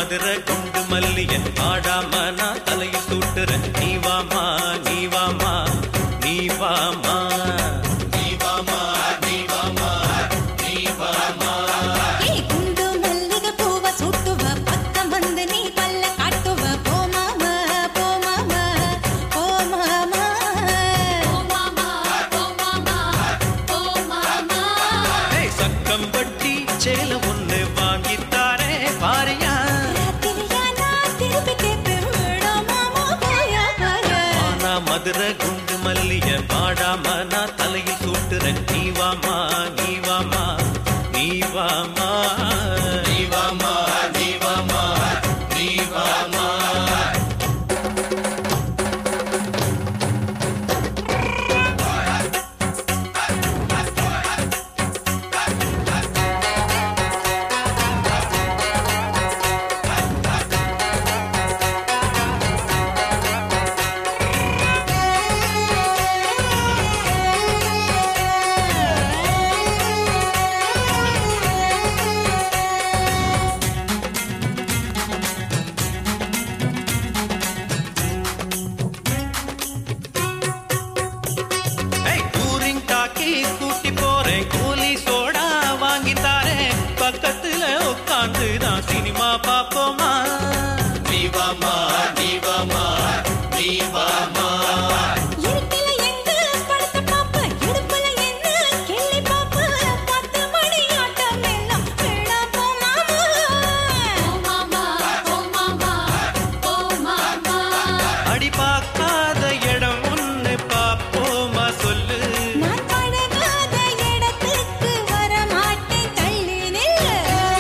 மதுரை குண்டு மல்லியன் ஆடாம நான் தலையில் சூட்டுறேன் நீ வாமா நீ வாமா நீ வாமா நீ வாமா நீ வாமா நீ வாமா ஏய் குண்டு மல்லிகை பூவ சுட்டுவ பக்கம் வந்து நீ பல்ல காட்டுவ போ மாமா போ மாமா போ மாமா போ மாமா போ மாமா போ மாமா ஏய், சக்கம் பட்டி சேல ஒண்ணு வாங்கித்தாரே பாரியா ராத்திரியா நான் திருப்பி கேட்பேன் வேடா மாமா போயா போயா ஆனா மதுரை குண்டு மல்லிய பாடாம நான் தலையில் சூட்டுறேன் நீ வாமா நீ வாமா நீ வாமா நீ வாமா நீ வாமா நீ வாமா ஏய், டூரிங் டாக்கி கூட்டி போறேன் கூலி சோடா வாங்கி தாரேன் பக்கத்துல உட்காந்து நான் சினிமா பாப்போமா நீ வாமா நீ வாமா நீ வாமா இருட்டில எங்க படுத்த பாப்ப இடுப்புல என்ன கிள்ளி பாப்ப பத்து மணி ஆட்டம் எல்லாம் வேடா போ மாமா போ மாமா போ மாமா போ மாமா அடி பார்க்காத இடம் ஒண்ணு பாப்போமா சொல்லு நான் பழகாத இடத்துக்கு வர மாட்டேன் தள்ளி நில்லு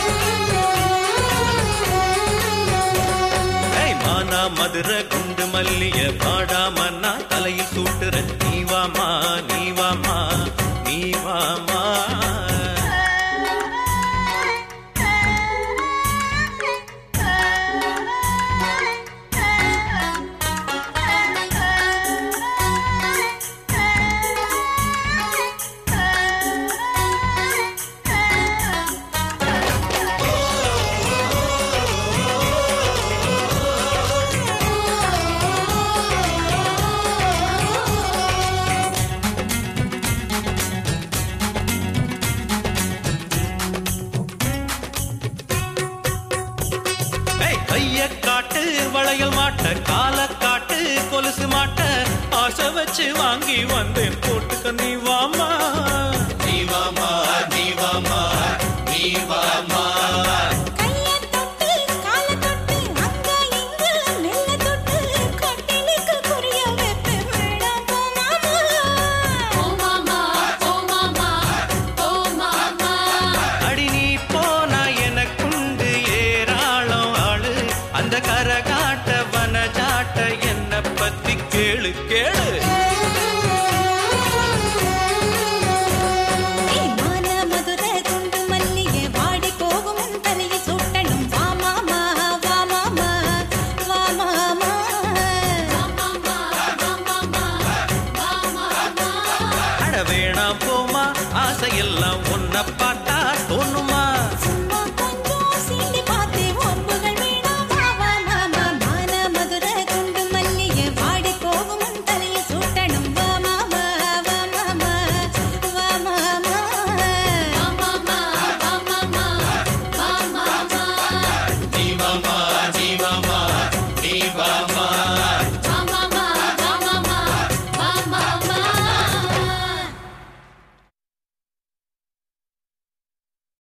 ஏய், மானா மதுரை குண்டு மல்லிய பாடாம நான் தலையில் சூட்டுறேன் நீ வாமா நீ வாமா நீ வாமா ஏய், கைய காட்டு வளையல் மாட்ட கால காட்டு கொலுசு மாட்ட ஆசை வச்சு வாங்கி வந்தேன் போட்டுக்க நீ வாமா நீ வாமா நீ வாமா நீ வாமா